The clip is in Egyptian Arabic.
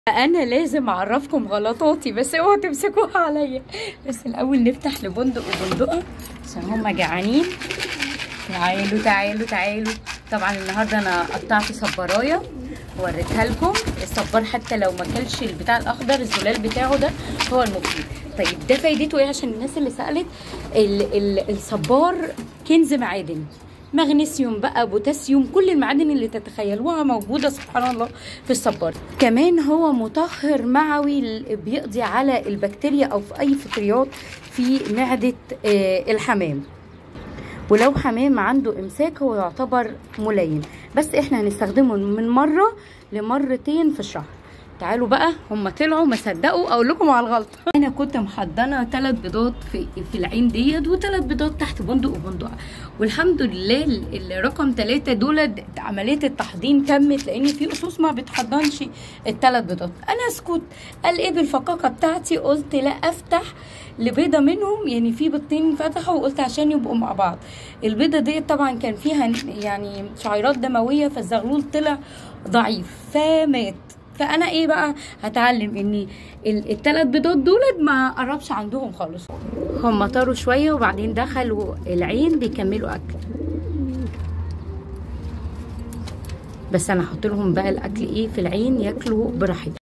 انا لازم اعرفكم غلطاتي بس اوعوا تمسكوها عليا بس الاول نفتح لبندق وبندقه عشان هما جعانين تعالوا تعالوا تعالوا طبعا النهارده انا قطعت صبرايه وريتها لكم الصبار حتى لو ما كلش البتاع الاخضر الزلال بتاعه ده هو المفيد طيب ده فايدته ايه عشان الناس اللي سالت ال ال الصبار كنز معادن مغنيسيوم بقى بوتاسيوم كل المعادن اللي تتخيلوها موجوده سبحان الله في الصبار كمان هو مطهر معوي بيقضي على البكتيريا او في اي فطريات في معده آه الحمام ولو حمام عنده امساك هو يعتبر ملين بس احنا هنستخدمه من مره لمرتين في الشهر تعالوا بقى هم طلعوا ما صدقوا اقول لكم على الغلطه انا كنت محضنه ثلاث بيضات في في العين ديت وثلاث بيضات تحت بندق وبندقه والحمد لله الرقم ثلاثة دول عمليه التحضير تمت لان في اسوس ما بتحضنش الثلاث بيضات انا اسكت قال ايه بالفقاقه بتاعتي قلت لا افتح لبيضه منهم يعني في بيضتين فتحوا وقلت عشان يبقوا مع بعض البيضه ديت طبعا كان فيها يعني شعيرات دمويه فالزغلول طلع ضعيف فمات فانا ايه بقى هتعلم ان الثلاث بيضات دولت ما قربش عندهم خالص هم طاروا شويه وبعدين دخلوا العين بيكملوا اكل بس انا هحط لهم بقى الاكل ايه في العين ياكلوا براحتهم